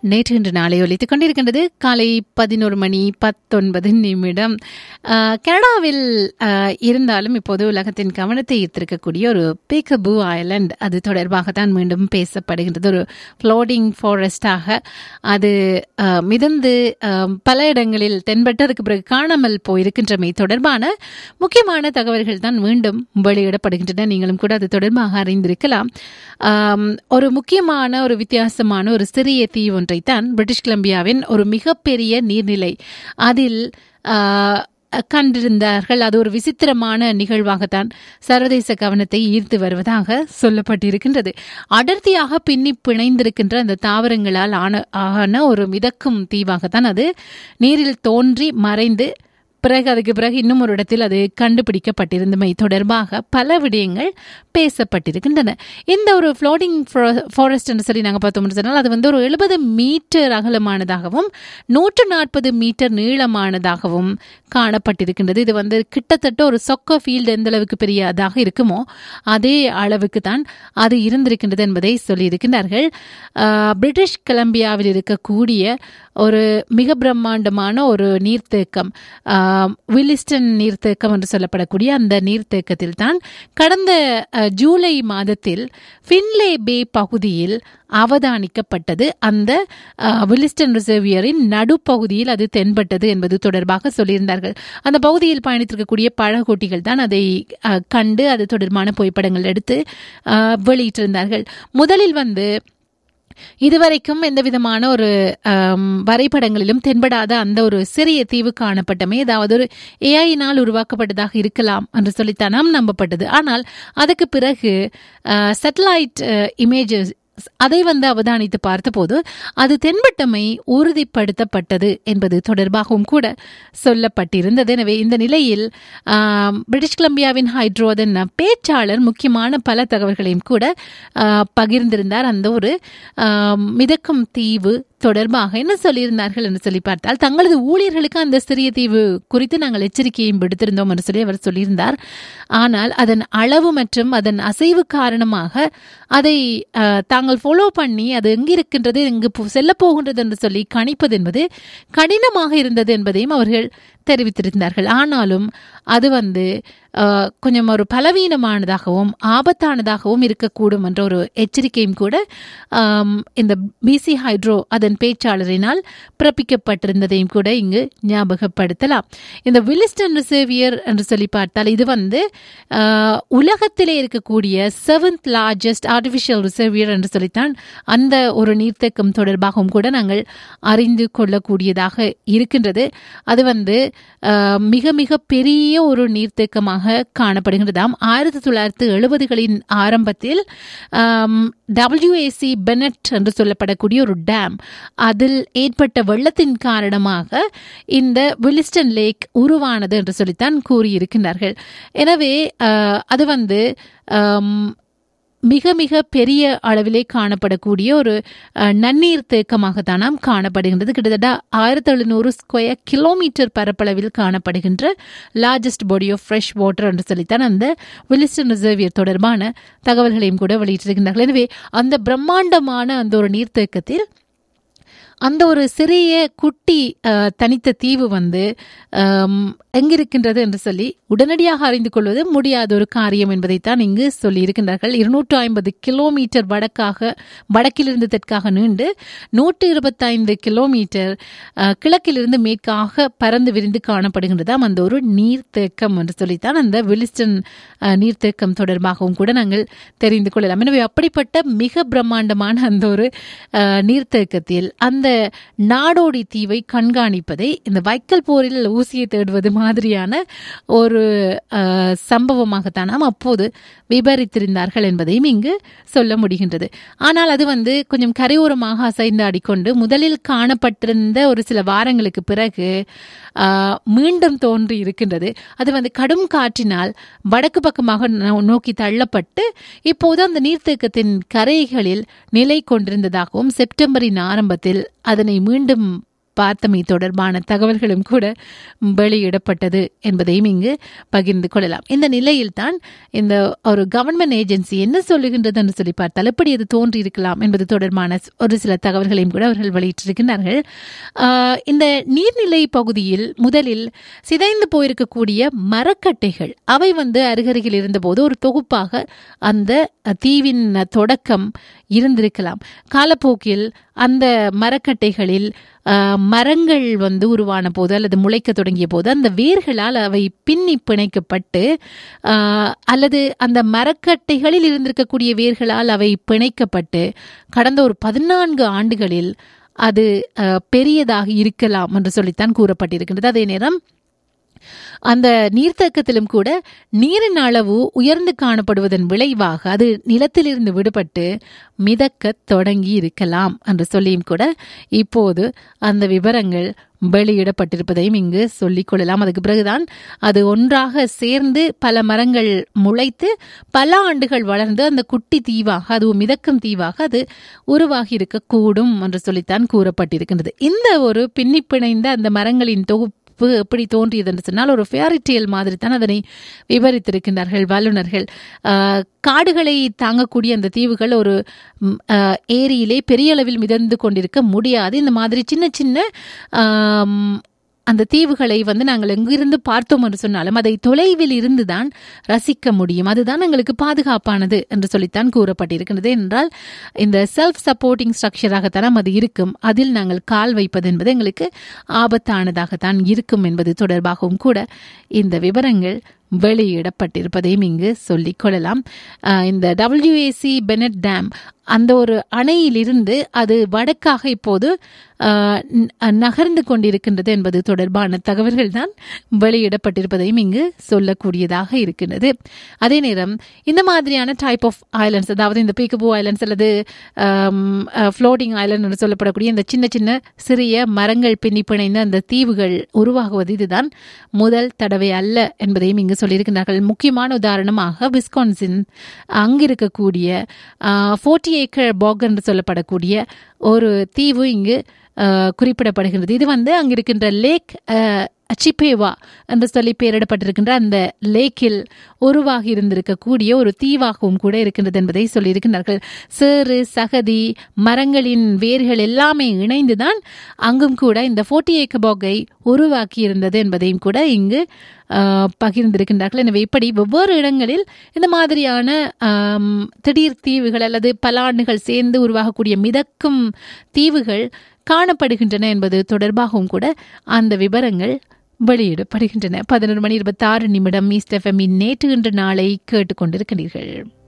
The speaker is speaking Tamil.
நேற்று இன்று நாளை ஒலித்துக் கொண்டிருக்கின்றது காலை பதினோரு மணி பத்தொன்பது நிமிடம் ஆஹ், கனடாவில் ஆஹ், இருந்தாலும் இப்போது உலகத்தின் கவனத்தை ஈர்த்திருக்கக்கூடிய ஒரு பேக்கபூ ஐலண்ட் அது தொடர்பாக தான் மீண்டும் பேசப்படுகின்றது ஒரு ஃப்ளோடிங் ஃபாரஸ்டாக அது ஆஹ், மிதந்து ஆஹ், பல இடங்களில் தென்பட்டதுக்கு பிறகு காணாமல் போயிருக்கின்றமை தொடர்பான முக்கியமான தகவல்கள் தான் மீண்டும் வெளியிடப்படுகின்றன நீங்களும் கூட அது தொடர்பாக அறிந்திருக்கலாம் ஆம், ஒரு முக்கியமான ஒரு வித்தியாசமான ஒரு சிறிய தீவு ஒன்றைத்தான் பிரிட்டிஷ் கொலம்பியாவின் ஒரு மிகப்பெரிய நீர்நிலை அதில் ஆ, கண்டிருந்தார்கள் அது ஒரு விசித்திரமான நிகழ்வாகத்தான் சர்வதேச கவனத்தை ஈர்த்து வருவதாக சொல்லப்பட்டிருக்கின்றது அடர்த்தியாக பின்னி பிணைந்திருக்கின்ற அந்த தாவரங்களால் ஆன ஆன ஒரு மிதக்கும் தீவாகத்தான் அது நீரில் தோன்றி மறைந்து பிறகு அதுக்கு பிறகு இன்னும் ஒரு இடத்தில் அது கண்டுபிடிக்கப்பட்டிருந்தமை தொடர்பாக பல விடயங்கள் பேசப்பட்டிருக்கின்றன இந்த ஒரு ஃப்ளோட்டிங் ஃபாரஸ்ட் என்று சொல்லி நாங்கள் பார்த்தோம்னு சொன்னால் அது வந்து ஒரு எழுபது மீட்டர் அகலமானதாகவும் நூற்று நாற்பது மீட்டர் நீளமானதாகவும் காணப்பட்டிருக்கின்றது இது வந்து கிட்டத்தட்ட ஒரு சொக்க ஃபீல்டு எந்த அளவுக்கு பெரியதாக இருக்குமோ அதே அளவுக்கு தான் அது இருந்திருக்கின்றது என்பதை சொல்லியிருக்கின்றார்கள் ஆஹ், பிரிட்டிஷ் கொலம்பியாவில் இருக்கக்கூடிய ஒரு மிக பிரம்மாண்டமான ஒரு நீர்த்தேக்கம் ஆஹ், வில்லிஸ்டன் நீர்த்தேக்கம் என்று சொல்லப்படக்கூடிய அந்த நீர்த்தேக்கத்தில் தான் கடந்த அஹ், ஜூலை மாதத்தில் ஃபின்லே பே பகுதியில் அவதானிக்கப்பட்டது அந்த அஹ், வில்லிஸ்டன் ரிசர்வியரின் நடுப்பகுதியில் அது தென்பட்டது என்பது தொடர்பாக சொல்லியிருந்தார்கள் அந்த பகுதியில் பயணித்திருக்கக்கூடிய பழகுட்டிகள் தான் அதை அஹ், கண்டு அது தொடர்பான புகைப்படங்கள் எடுத்து அஹ், வெளியிட்டிருந்தார்கள் முதலில் வந்து இதுவரைக்கும் எந்த விதமான ஒரு ஆம், வரைபடங்களிலும் தென்படாத அந்த ஒரு சிறிய தீவு காணப்பட்டமே அதாவது ஒரு ஏஐயினால் உருவாக்கப்பட்டதாக இருக்கலாம் என்று சொல்லித்தான் நம்பப்பட்டது ஆனால் அதுக்கு பிறகு சேட்டலைட் இமேஜஸ் அதை வந்து அவதானித்து பார்த்தபோது அது தென்பட்டமை உறுதிப்படுத்தப்பட்டது என்பது தொடர்பாகவும் கூட சொல்லப்பட்டிருந்தது எனவே இந்த நிலையில் ஆம், பிரிட்டிஷ் கொலம்பியாவின் ஹைட்ரோதன் பேச்சாளர் முக்கியமான பல தகவல்களையும் கூட ஆ, பகிர்ந்திருந்தார் அந்த ஒரு ஆம், மிதக்கும் தீவு தொடர்பாக என்ன சொல்லியிருந்தார்கள் என்று சொல்லி பார்த்தால் தங்களது ஊழியர்களுக்கு அந்த சிறிய தீவு குறித்து நாங்கள் எச்சரிக்கையும் விடுத்திருந்தோம் என்று சொல்லி அவர் சொல்லியிருந்தார் ஆனால் அதன் அளவு மற்றும் அதன் அசைவு காரணமாக அதை அஹ், தாங்கள் ஃபாலோ பண்ணி அது எங்கு இருக்கின்றது எங்கு போ- செல்லப் போகின்றது என்று சொல்லி கணிப்பது என்பது கடினமாக இருந்தது என்பதையும் அவர்கள் தெரிவித்திருந்தார்கள் ஆனாலும் அது வந்து அஹ், கொஞ்சம் ஒரு பலவீனமானதாகவும் ஆபத்தானதாகவும் இருக்கக்கூடும் என்ற ஒரு எச்சரிக்கையும் கூட ஆம், இந்த பிசி ஹைட்ரோ அதன் பேச்சாளரினால் பிறப்பிக்கப்பட்டிருந்ததையும் கூட இங்கு ஞாபகப்படுத்தலாம் இந்த வில்லிஸ்டன் ரிசர்வியர் என்று சொல்லி பார்த்தால் இது வந்து ஆஹ், உலகத்திலே இருக்கக்கூடிய செவன்த் லார்ஜஸ்ட் ஆர்டிஃபிஷியல் ரிசர்வியர் என்று சொல்லித்தான் அந்த ஒரு நீர்த்தேக்கம் தொடர்பாகவும் கூட நாங்கள் அறிந்து கொள்ளக்கூடியதாக இருக்கின்றது அது வந்து ஆஹ், மிக மிக பெரிய ஒரு நீர்த்தேக்கமாக காணப்படுகின்றதாம் ஆயிரத்தி தொள்ளாயிரத்து எழுபதுகளின் ஆரம்பத்தில் டபிள்யூஏசி பெனட் என்று சொல்லப்படக்கூடிய ஒரு டேம் அதில் ஏற்பட்ட வெள்ளத்தின் காரணமாக இந்த வில்லிஸ்டன் லேக் உருவானது என்று சொல்லித்தான் கூறியிருக்கின்றார்கள் எனவே ஆஹ், அது வந்து ஆம், மிக மிக பெரிய அளவிலே காணப்படக்கூடிய ஒரு அஹ், நன்னீர் தேக்கமாகத்தான் நாம் காணப்படுகின்றது கிட்டத்தட்ட ஆயிரத்தி எழுநூறு ஸ்கொயர் கிலோமீட்டர் பரப்பளவில் காணப்படுகின்ற largest body of fresh water என்று சொல்லித்தான் அந்த வில்லிஸ்டன் ரிசர்வியர் தொடர்பான தகவல்களையும் கூட வெளியிட்டிருக்கின்றார்கள் எனவே அந்த பிரம்மாண்டமான அந்த ஒரு நீர்த்தேக்கத்தில் அந்த ஒரு சிறிய குட்டி அஹ், தனித்த தீவு வந்து அம், எங்கிருக்கின்றது என்று சொல்லி உடனடியாக அறிந்து கொள்வது முடியாத ஒரு காரியம் என்பதைத்தான் இங்கு சொல்லியிருக்கின்றார்கள் இருநூற்று ஐம்பது கிலோமீட்டர் வடக்காக வடக்கிலிருந்து தெற்காக நீண்டு நூற்று இருபத்தைந்து கிலோமீட்டர் அஹ், கிழக்கிலிருந்து மேற்காக பறந்து விரிந்து காணப்படுகின்றதாம் அந்த ஒரு நீர்த்தேக்கம் என்று சொல்லித்தான் அந்த விலிஸ்டன் அஹ், நீர்த்தேக்கம் தொடர்பாகவும் கூட நாங்கள் தெரிந்து கொள்ளலாம் எனவே அப்படிப்பட்ட மிக பிரம்மாண்டமான அந்த ஒரு அஹ், நீர்த்தேக்கத்தில் அந்த நாடோடி தீவை கண்காணிப்பதை இந்த வைக்கல் போரில் ஊசியை தேடுவது மாதிரியான ஒரு அஹ், சம்பவமாகத்தான் நாம் அப்போது விபரித்திருந்தார்கள் என்பதையும் இங்கு சொல்ல முடிகின்றது ஆனால் அது வந்து கொஞ்சம் கரையோரமாக அசைந்து ஆடிக்கொண்டு முதலில் காணப்பட்டிருந்த ஒரு சில வாரங்களுக்கு பிறகு ஆஹ், மீண்டும் தோன்றி இருக்கின்றது அது வந்து கடும் காற்றினால் வடக்கு பக்கமாக நோ- நோக்கி தள்ளப்பட்டு இப்போது அந்த நீர்த்தேக்கத்தின் கரைகளில் நிலை கொண்டிருந்ததாகவும் செப்டம்பரின் ஆரம்பத்தில் அதனை மீண்டும் பார்த்தமை தொடர்பான தகவல்களும் கூட வெளியிடப்பட்டது என்பதையும் இங்கு பகிர்ந்து கொள்ளலாம் இந்த நிலையில்தான் இந்த ஒரு கவர்மெண்ட் ஏஜென்சி என்ன சொல்லுகின்றது என்று சொல்லி பார்த்தால் எப்படி அது தோன்றி இருக்கலாம் என்பது தொடர்பான ஒரு சில தகவல்களையும் கூட அவர்கள் வெளியிட்டிருக்கின்றார்கள் ஆஹ் இந்த நீர்நிலை பகுதியில் முதலில் சிதைந்து போயிருக்கக்கூடிய மரக்கட்டைகள் அவை வந்து அருகருகில் இருந்தபோது ஒரு தொகுப்பாக அந்த தீவின் தொடக்கம் இருந்திருக்கலாம் காலப்போக்கில் அந்த மரக்கட்டைகளில் ஆஹ், மரங்கள் வந்து உருவான போது அல்லது முளைக்க தொடங்கிய போது அந்த வேர்களால் அவை பின்னி பிணைக்கப்பட்டு ஆஹ், அல்லது அந்த மரக்கட்டைகளில் இருந்திருக்கக்கூடிய வேர்களால் அவை பிணைக்கப்பட்டு கடந்த ஒரு பதினான்கு ஆண்டுகளில் அது ஆஹ், பெரியதாக இருக்கலாம் என்று சொல்லித்தான் கூறப்பட்டிருக்கின்றது அதே நேரம் அந்த நீர்த்தேக்கத்திலும் கூட நீரின் அளவு உயர்ந்து காணப்படுவதன் விளைவாக அது நிலத்திலிருந்து விடுபட்டு மிதக்கத் தொடங்கி இருக்கலாம் என்று சொல்லியும் கூட இப்போது அந்த விவரங்கள் வெளியிடப்பட்டிருப்பதையும் இங்கு சொல்லிக் கொள்ளலாம் அதுக்கு பிறகுதான் அது ஒன்றாக சேர்ந்து பல மரங்கள் முளைத்து பல ஆண்டுகள் வளர்ந்து அந்த குட்டி தீவாக அதுவும் மிதக்கும் தீவாக அது உருவாகி இருக்கக்கூடும் என்று சொல்லித்தான் கூறப்பட்டிருக்கின்றது இந்த ஒரு பின்னி பிணைந்த அந்த மரங்களின் தொகுப்பு எப்படி தோன்றியது என்று சொன்னால் ஒரு ஃபேரிட்டேல் மாதிரி தான் அதனை விவரித்திருக்கின்றார்கள் வல்லுநர்கள் ஆஹ், காடுகளை தாங்கக்கூடிய அந்த தீவுகள் ஒரு ம், ஆஹ், ஏரியிலே பெரிய அளவில் மிதந்து கொண்டிருக்க முடியாது இந்த மாதிரி சின்ன சின்ன ஆம், அந்த தீவுகளை வந்து நாங்கள் எங்கிருந்து பார்த்தோம் என்று சொன்னாலும் அதை தொலைவில் இருந்துதான் ரசிக்க முடியும் அதுதான் எங்களுக்கு பாதுகாப்பானது என்று சொல்லித்தான் கூறப்பட்டிருக்கின்றது என்றால் இந்த செல்ஃப் சப்போர்ட்டிங் ஸ்ட்ரக்சராகத்தான் அது இருக்கும் அதில் நாங்கள் கால் வைப்பது என்பது எங்களுக்கு ஆபத்தானதாகத்தான் இருக்கும் என்பது தொடர்பாகவும் கூட இந்த விவரங்கள் வெளியிடப்பட்டிருப்பதையும் இங்கு சொல்லிக் கொள்ளலாம் ஆஹ் இந்த டபிள்யூஏசி பெனட் டேம் அந்த ஒரு அணையிலிருந்து அது வடக்காக இப்போது ஆஹ் ந- நகர்ந்து கொண்டிருக்கின்றது என்பது தொடர்பான தகவல்கள் தான் வெளியிடப்பட்டிருப்பதையும் இங்கு சொல்லக்கூடியதாக இருக்கின்றது அதே நேரம் இந்த மாதிரியான டைப் ஆஃப் ஐலண்ட்ஸ் அதாவது இந்த பீக்கபூ ஐலண்ட்ஸ் அல்லது ஃப்ளோட்டிங் ஐலண்ட் என்று சொல்லப்படக்கூடிய இந்த சின்ன சின்ன சிறிய மரங்கள் பின்னி பிணைந்த அந்த தீவுகள் உருவாகுவது இதுதான் முதல் தடவை அல்ல என்பதையும் இங்கு சொல்லியிருக்கிறார்கள் முக்கியமான உதாரணமாக விஸ்கான்சின் அங்கிருக்கக்கூடிய ஃபோர்ட்டி ஏக்கர் பாக் என்று சொல்லப்படக்கூடிய ஒரு தீவு இங்கு ஆஹ், குறிப்பிடப்படுகின்றது இது வந்து அங்கிருக்கின்ற லேக் சிப்பேவா என்று சொல்லி பெயரிடப்பட்டிருக்கின்ற அந்த லேக்கில் உருவாகி இருந்திருக்கக்கூடிய ஒரு தீவாகவும் கூட இருக்கின்றது என்பதை சொல்லியிருக்கிறார்கள் சேறு சகதி மரங்களின் வேர்கள் எல்லாமே இணைந்துதான் அங்கும் கூட இந்த ஃபோர்ட்டி ஏக்கபாகை உருவாக்கி இருந்தது என்பதையும் கூட இங்கு ஆஹ், பகிர்ந்திருக்கின்றார்கள் எனவே இப்படி வெவ்வேறு இடங்களில் இந்த மாதிரியான ஆம், திடீர் தீவுகள் அல்லது பல ஆண்டுகள் சேர்ந்து உருவாகக்கூடிய மிதக்கும் தீவுகள் காணப்படுகின்றன என்பது தொடர்பாகவும் கூட அந்த விவரங்கள் வெளியிடப்படுகின்றன பதினொரு மணி இருபத்தாறு நிமிடம் ஈஸ்ட் எஃப்எம்மின் நேற்று இன்று நாளை கேட்டுக்கொண்டிருக்கிறீர்கள்